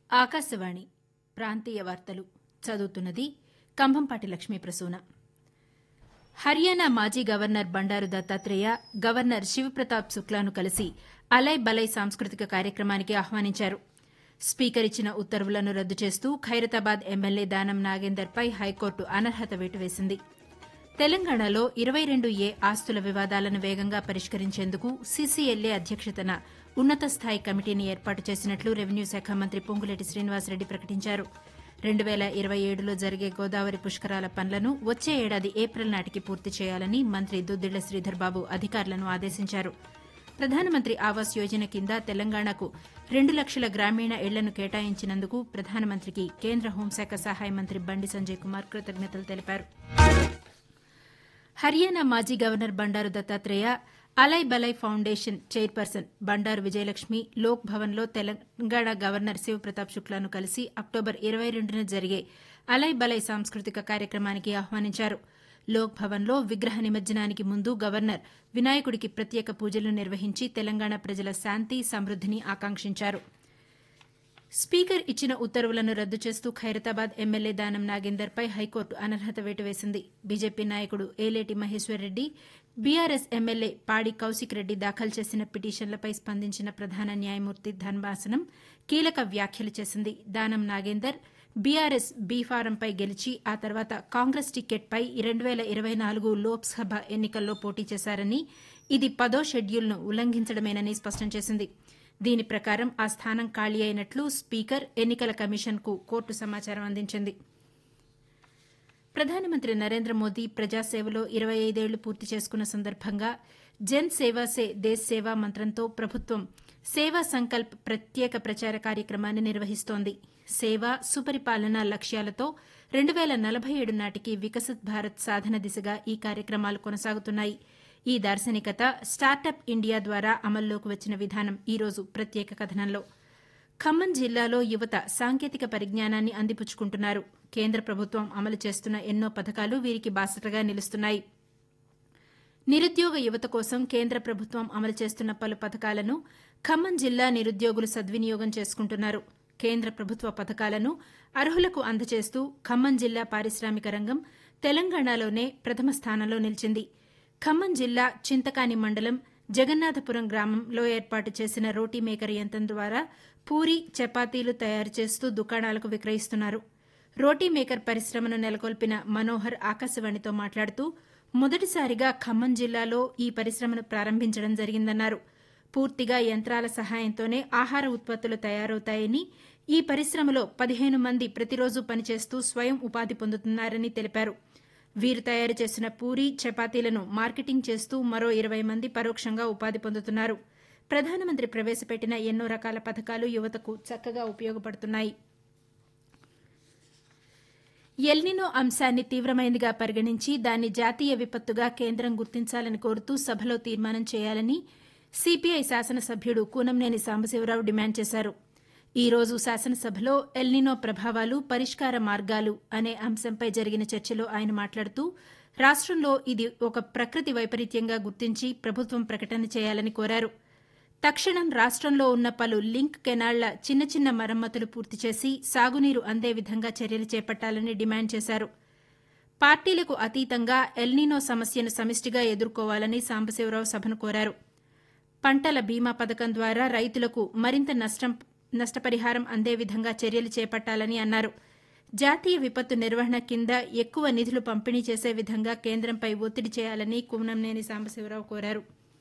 ఆకాశవాణి ప్రాంతీయ వార్తలు చదువుతున్నది కంభంపాటి లక్ష్మీ ప్రసూన హర్యానా మాజీ గవర్నర్ బండారు దత్తాత్రేయ గవర్నర్ శివప్రతాప్ శుక్లాను కలిసి అలై బలై సాంస్కృతిక కార్యక్రమానికి ఆహ్వానించారు స్పీకర్ ఇచ్చిన ఉత్తర్వులను రద్దు చేస్తూ ఖైరతాబాద్ ఎమ్మెల్యే దానం నాగేందర్పై హైకోర్టు అనర్హత వేటు వేసింది తెలంగాణలో ఇరవై రెండు ఏ ఆస్తుల వివాదాలను వేగంగా పరిష్కరించేందుకు సీసీఎల్ఏ అధ్యక్షతన ఉన్నత స్థాయి కమిటీని ఏర్పాటు చేసినట్లు రెవెన్యూ శాఖ మంత్రి పొంగులేటి శ్రీనివాసరెడ్డి ప్రకటించారు రెండు వేల ఇరవై ఏడులో జరిగే గోదావరి పుష్కరాల పనులను వచ్చే ఏడాది ఏప్రిల్ నాటికి పూర్తి చేయాలని మంత్రి దుద్దిళ్ల శ్రీధర్ బాబు అధికారులను ఆదేశించారు ప్రధానమంత్రి ఆవాస్ యోజన కింద తెలంగాణకు రెండు లక్షల గ్రామీణ ఇళ్లను కేటాయించినందుకు ప్రధానమంత్రికి కేంద్ర హోంశాఖ సహాయ మంత్రి బండి సంజయ్ కుమార్ కృతజ్ఞతలు తెలిపారు హర్యానా మాజీ governor Bandaru Dattatreya Alai Balai foundation chairperson Bandaru Vijayalakshmi Lok భవన్లో తెలంగాణ గవర్నర్ శివప్రతాప్ శుక్లాను కలిసి అక్టోబర్ ఇరవై రెండున జరిగే అలై బలై సాంస్కృతిక కార్యక్రమానికి ఆహ్వానించారు లోక్ భవన్లో విగ్రహ నిమజ్జనానికి ముందు గవర్నర్ వినాయకుడికి ప్రత్యేక పూజలు నిర్వహించి తెలంగాణ ప్రజల శాంతి సమృద్దిని ఆకాంక్షించారు స్పీకర్ ఇచ్చిన ఉత్తర్వులను రద్దు చేస్తూ ఖైరతాబాద్ ఎమ్మెల్యే దానం నాగేందర్పై హైకోర్టు అనర్హత వేటు వేసింది బీజేపీ నాయకుడు ఏలేటి మహేశ్వర్రెడ్డి బీఆర్ఎస్ ఎమ్మెల్యే పాడి కౌశిక్ రెడ్డి దాఖలు చేసిన పిటిషన్లపై స్పందించిన ప్రధాన న్యాయమూర్తి ధర్మాసనం కీలక వ్యాఖ్యలు చేసింది దానం నాగేందర్ బీఆర్ఎస్ బీ ఫారంపై గెలిచి ఆ తర్వాత కాంగ్రెస్ టికెట్పై రెండు వేల ఇరవై నాలుగు లోక్సభ ఎన్నికల్లో పోటీ చేశారని ఇది పదో షెడ్యూల్ను ఉల్లంఘించడమేనని స్పష్టం చేసింది దీని ప్రకారం ఆ స్థానం ఖాళీ అయినట్లు స్పీకర్ ఎన్నికల కమిషన్కు కోర్టు సమాచారం అందించింది ప్రధానమంత్రి నరేంద్ర మోదీ ప్రజాసేవలో ఇరవై ఐదేళ్లు పూర్తి చేసుకున్న సందర్భంగా జన్ సేవా సే దేశ్ సేవా మంత్రంతో ప్రభుత్వం సేవా సంకల్ప్ ప్రత్యేక ప్రచార కార్యక్రమాన్ని నిర్వహిస్తోంది సేవ సుపరిపాలన లక్ష్యాలతో రెండు వేల నలభై ఏడు నాటికి వికసిత్ భారత్ సాధన దిశగా ఈ కార్యక్రమాలు కొనసాగుతున్నాయి ఈ దార్శనికత స్టార్టప్ ఇండియా ద్వారా అమల్లోకి వచ్చిన విధానం ఈరోజు ప్రత్యేక కథనంలో ఖమ్మం జిల్లాలో యువత సాంకేతిక పరిజ్ఞానాన్ని అందిపుచ్చుకుంటున్నారు కేంద్ర ప్రభుత్వం అమలు చేస్తున్న ఎన్నో పథకాలు వీరికి బాసటగా నిలుస్తున్నాయి నిరుద్యోగ యువత కోసం కేంద్ర ప్రభుత్వం అమలు చేస్తున్న పలు పథకాలను ఖమ్మం జిల్లా నిరుద్యోగులు సద్వినియోగం చేసుకుంటున్నారు కేంద్ర ప్రభుత్వ పథకాలను అర్హులకు అందజేస్తూ ఖమ్మం జిల్లా పారిశ్రామిక రంగం తెలంగాణలోనే ప్రథమ స్థానంలో నిలిచింది ఖమ్మం జిల్లా చింతకాని మండలం జగన్నాథపురం గ్రామంలో ఏర్పాటు చేసిన రోటీ మేకర్ యంత్రం ద్వారా పూరి చపాతీలు తయారు చేస్తూ దుకాణాలకు విక్రయిస్తున్నారు రోటీ మేకర్ పరిశ్రమను నెలకొల్పిన మనోహర్ ఆకాశవాణితో మాట్లాడుతూ మొదటిసారిగా ఖమ్మం జిల్లాలో ఈ పరిశ్రమను ప్రారంభించడం జరిగిందన్నారు పూర్తిగా యంత్రాల సహాయంతోనే ఆహార ఉత్పత్తులు తయారవుతాయని ఈ పరిశ్రమలో పదిహేను మంది ప్రతిరోజు పనిచేస్తూ స్వయం ఉపాధి పొందుతున్నారని తెలిపారు వీరు తయారు చేసిన పూరి చపాతీలను మార్కెటింగ్ చేస్తూ మరో ఇరవై మంది పరోక్షంగా ఉపాధి పొందుతున్నారు ప్రధానమంత్రి ప్రవేశపెట్టిన ఎన్నో రకాల పథకాలు యువతకు చక్కగా ఉపయోగపడుతున్నాయి ఎల్నినో అంశాన్ని తీవ్రమైనదిగా పరిగణించి దాన్ని జాతీయ విపత్తుగా కేంద్రం గుర్తించాలని కోరుతూ సభలో తీర్మానం చేయాలని సిపిఐ శాసనసభ్యుడు కూనంనేని సాంబశివరావు డిమాండ్ చేశారు ఈ రోజు శాసనసభలో ఎల్నినో ప్రభావాలు పరిష్కార మార్గాలు అనే అంశంపై జరిగిన చర్చలో ఆయన మాట్లాడుతూ రాష్టంలో ఇది ఒక ప్రకృతి వైపరీత్యంగా గుర్తించి ప్రభుత్వం ప్రకటన చేయాలని కోరారు తక్షణం రాష్టంలో ఉన్న పలు లింక్ కెనాళ్ల చిన్న చిన్న మరమ్మతులు పూర్తి చేసి సాగునీరు అందే విధంగా చర్యలు చేపట్టాలని డిమాండ్ చేశారు పార్టీలకు అతీతంగా ఎల్నినో సమస్యను సమిష్టిగా ఎదుర్కోవాలని సాంబశివరావు సభను కోరారు పంటల బీమా పథకం ద్వారా రైతులకు మరింత నష్టం నష్టపరిహారం అందే విధంగా చర్యలు చేపట్టాలని అన్నారు జాతీయ విపత్తు నిర్వహణ కింద ఎక్కువ నిధులు పంపిణీ చేసే విధంగా కేంద్రంపై ఒత్తిడి చేయాలని కూనంనేని సాంబశివరావు కోరారు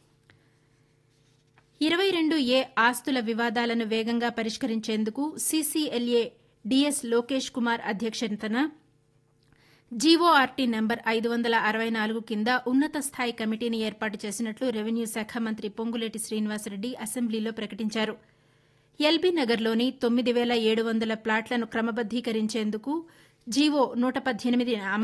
ఇరవై రెండు ఏ ఆస్తుల వివాదాలను వేగంగా పరిష్కరించేందుకు సీసీఎల్ఏ డీఎస్ లోకేష్ కుమార్ అధ్యక్షతన జీఓఆర్టీ నెంబర్ ఐదు వందల అరవై నాలుగు కింద ఉన్నత స్థాయి కమిటీని ఏర్పాటు చేసినట్లు రెవెన్యూ శాఖ మంత్రి పొంగులేటి శ్రీనివాసరెడ్డి అసెంబ్లీలో ప్రకటించారు ఎల్బీ నగర్లోని తొమ్మిది వేల ఏడు వందల ప్లాట్లను క్రమబద్దీకరించేందుకు జీవో నూట పద్దెనిమిది